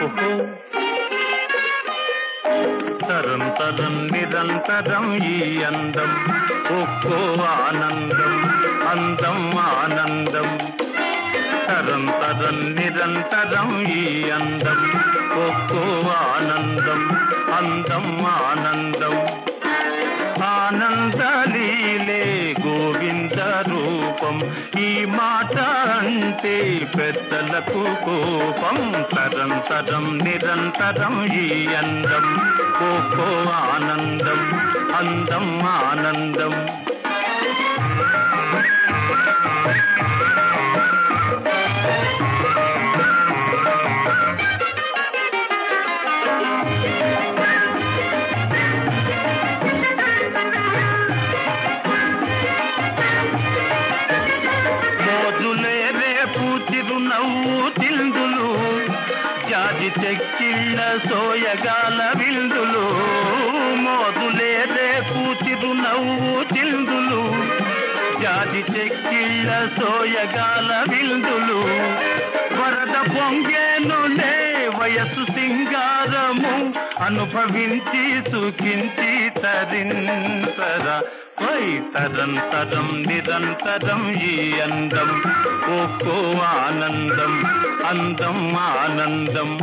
ఓహో తరం తరం నిరంతరం ఈ అందం ఒక్కో ఆనందం అందం ఆనందం తరం తరం నిరంతరం ఈ అందం ఒక్కో ఆనందం అందం ఆనందం ఆనందలీలే గోవింద రూపం ఈ మాట అంటే పెద్దలకు కోపం తరం తరం నిరంతరం ఈ అందం ఒక్కో ఆనందం అందం ఆనందం మోజులే రేపు చిరునవ్వు తిందులు జాజి చెక్కిళ్ళ సోయగాల విందులు మోజులే రేపు చిరునవ్వు తిందులు జాజి చెక్కిళ్ళ సోయగాల విందులు వరద పొంగేనులే వయసు సింగారము అనుభవించి సుఖించి తరింతర వై తరం తరం నిరంతరం ఈ అందం ఒక్కో ఆనందం అందం ఆనందం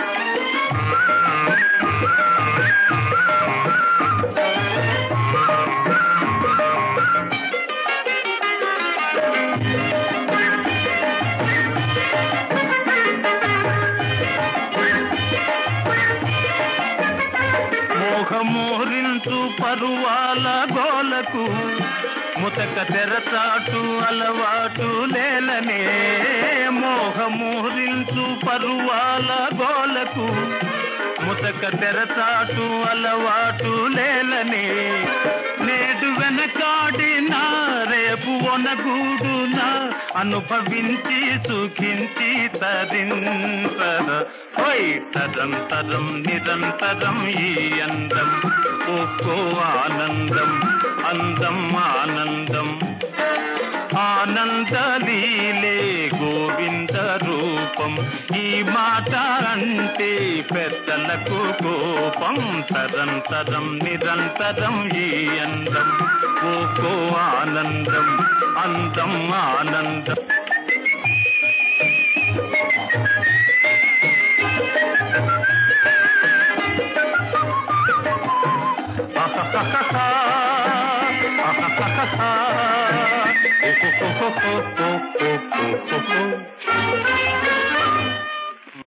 మోహమోరించు పరువాల గోలకు ముతక తెరచాటు అలవాటు లేలనే మోహమోరించు పరువాల గోలకు ముతక తెరచాటు అలవాటు లేలనే నేడు వెనకాడిన రేపు ఒనగూడునా అనుభవించి సుఖించి తరింతర హోయ్ తరం తరం నిరంతరం ఈ అందం ఒక్కో ఆనందం అందం ఆనందం ఆనందలీలే గోవింద రూపం ఈ మాట అంటే పెద్దలకు కోపం తరం తరం నిరంతరం ఈ అందం ఒక్కో ఆనందం అందం ఆనందం ఆహాహాహా, ఆహాహాహా, ఓహోహోహోహోహోహోహో.